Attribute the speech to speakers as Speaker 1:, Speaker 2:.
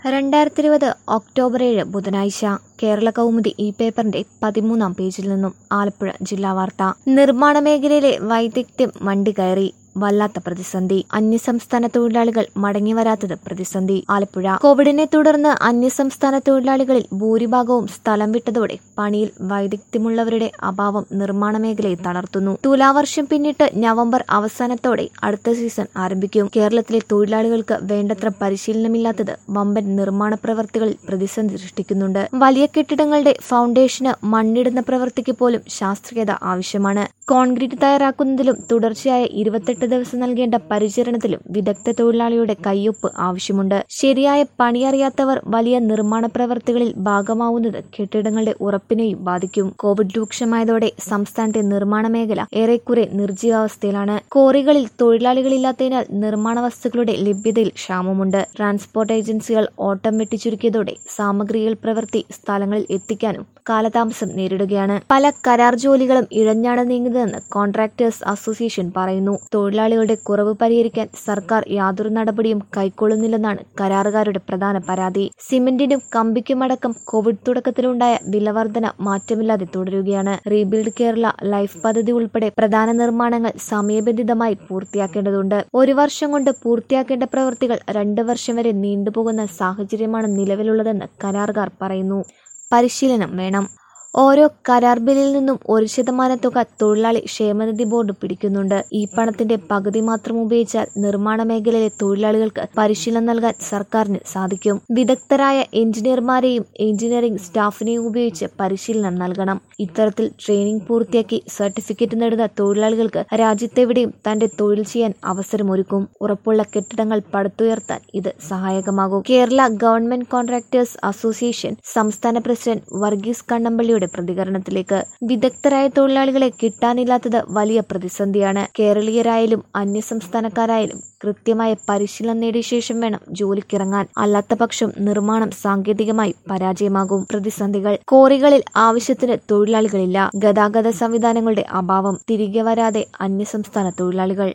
Speaker 1: രണ്ടായിരത്തി ഇരുപത് ഒക്ടോബർ ഏഴ് ബുധനാഴ്ച കേരള കൗമുദി ഈ പേപ്പറിന്റെ പതിമൂന്നാം പേജിൽ നിന്നും ആലപ്പുഴ ജില്ലാ വാർത്ത നിർമ്മാണ മേഖലയിലെ വൈദഗ്ധ്യം വണ്ടി കയറി വല്ലാത്ത പ്രതിസന്ധി അന്യസംസ്ഥാന തൊഴിലാളികൾ മടങ്ങിവരാത്തത് പ്രതിസന്ധി ആലപ്പുഴ കോവിഡിനെ തുടർന്ന് അന്യസംസ്ഥാന തൊഴിലാളികളിൽ ഭൂരിഭാഗവും സ്ഥലം വിട്ടതോടെ പണിയിൽ വൈദഗ്ധ്യമുള്ളവരുടെ അഭാവം നിർമ്മാണ മേഖലയെ തളർത്തുന്നു തുലാവർഷം പിന്നിട്ട് നവംബർ അവസാനത്തോടെ അടുത്ത സീസൺ ആരംഭിക്കും കേരളത്തിലെ തൊഴിലാളികൾക്ക് വേണ്ടത്ര പരിശീലനമില്ലാത്തത് വമ്പൻ നിർമ്മാണ പ്രവർത്തികളിൽ പ്രതിസന്ധി സൃഷ്ടിക്കുന്നുണ്ട് വലിയ കെട്ടിടങ്ങളുടെ ഫൗണ്ടേഷന് മണ്ണിടുന്ന പ്രവൃത്തിക്ക് പോലും ശാസ്ത്രീയത ആവശ്യമാണ് കോൺക്രീറ്റ് തയ്യാറാക്കുന്നതിലും തുടർച്ചയായ ഇരുപത്തെട്ട് ദിവസം നൽകേണ്ട പരിചരണത്തിലും വിദഗ്ധ തൊഴിലാളിയുടെ കയ്യൊപ്പ് ആവശ്യമുണ്ട് ശരിയായ പണിയറിയാത്തവർ വലിയ നിർമ്മാണ പ്രവർത്തികളിൽ ഭാഗമാവുന്നത് കെട്ടിടങ്ങളുടെ ഉറപ്പിനെയും ബാധിക്കും കോവിഡ് രൂക്ഷമായതോടെ സംസ്ഥാനത്തെ നിർമ്മാണ മേഖല ഏറെക്കുറെ നിർജ്ജീവാവസ്ഥയിലാണ് കോറികളിൽ തൊഴിലാളികളില്ലാത്തതിനാൽ നിർമ്മാണ വസ്തുക്കളുടെ ലഭ്യതയിൽ ക്ഷാമമുണ്ട് ട്രാൻസ്പോർട്ട് ഏജൻസികൾ ഓട്ടം വെട്ടിച്ചുരുക്കിയതോടെ സാമഗ്രികൾ പ്രവൃത്തി സ്ഥലങ്ങളിൽ എത്തിക്കാനും കാലതാമസം നേരിടുകയാണ് പല കരാർ ജോലികളും ഇഴഞ്ഞാണ് നീങ്ങുന്നതെന്ന് കോൺട്രാക്ടേഴ്സ് അസോസിയേഷൻ പറയുന്നു തൊഴിലാളികളുടെ കുറവ് പരിഹരിക്കാൻ സർക്കാർ യാതൊരു നടപടിയും കൈക്കൊള്ളുന്നില്ലെന്നാണ് കരാറുകാരുടെ പ്രധാന പരാതി സിമന്റിനും കമ്പിക്കുമടക്കം കോവിഡ് തുടക്കത്തിലുണ്ടായ വിലവർധന മാറ്റമില്ലാതെ തുടരുകയാണ് റീബിൽഡ് കേരള ലൈഫ് പദ്ധതി ഉൾപ്പെടെ പ്രധാന നിർമ്മാണങ്ങൾ സമയബന്ധിതമായി പൂർത്തിയാക്കേണ്ടതുണ്ട് ഒരു വർഷം കൊണ്ട് പൂർത്തിയാക്കേണ്ട പ്രവൃത്തികൾ രണ്ട് വർഷം വരെ നീണ്ടുപോകുന്ന സാഹചര്യമാണ് നിലവിലുള്ളതെന്ന് കരാറുകാർ പറയുന്നു പരിശീലനം വേണം ഓരോ കരാർ ബില്ലിൽ നിന്നും ഒരു ശതമാനം തുക തൊഴിലാളി ക്ഷേമനിധി ബോർഡ് പിടിക്കുന്നുണ്ട് ഈ പണത്തിന്റെ പകുതി മാത്രം ഉപയോഗിച്ചാൽ നിർമ്മാണ മേഖലയിലെ തൊഴിലാളികൾക്ക് പരിശീലനം നൽകാൻ സർക്കാരിന് സാധിക്കും വിദഗ്ധരായ എഞ്ചിനീയർമാരെയും എഞ്ചിനീയറിംഗ് സ്റ്റാഫിനെയും ഉപയോഗിച്ച് പരിശീലനം നൽകണം ഇത്തരത്തിൽ ട്രെയിനിംഗ് പൂർത്തിയാക്കി സർട്ടിഫിക്കറ്റ് നേടുന്ന തൊഴിലാളികൾക്ക് രാജ്യത്തെവിടെയും തന്റെ തൊഴിൽ ചെയ്യാൻ അവസരമൊരുക്കും ഉറപ്പുള്ള കെട്ടിടങ്ങൾ പടുത്തുയർത്താൻ ഇത് സഹായകമാകും കേരള ഗവൺമെന്റ് കോൺട്രാക്ടേഴ്സ് അസോസിയേഷൻ സംസ്ഥാന പ്രസിഡന്റ് വർഗീസ് കണ്ണമ്പള്ളിയുടെ ഇന്ത്യയുടെ പ്രതികരണത്തിലേക്ക് വിദഗ്ധരായ തൊഴിലാളികളെ കിട്ടാനില്ലാത്തത് വലിയ പ്രതിസന്ധിയാണ് കേരളീയരായാലും അന്യസംസ്ഥാനക്കാരായാലും കൃത്യമായ പരിശീലനം നേടിയ ശേഷം വേണം ജോലിക്കിറങ്ങാൻ അല്ലാത്ത പക്ഷം നിർമ്മാണം സാങ്കേതികമായി പരാജയമാകും പ്രതിസന്ധികൾ കോറികളിൽ ആവശ്യത്തിന് തൊഴിലാളികളില്ല ഗതാഗത സംവിധാനങ്ങളുടെ അഭാവം തിരികെ വരാതെ അന്യസംസ്ഥാന തൊഴിലാളികൾ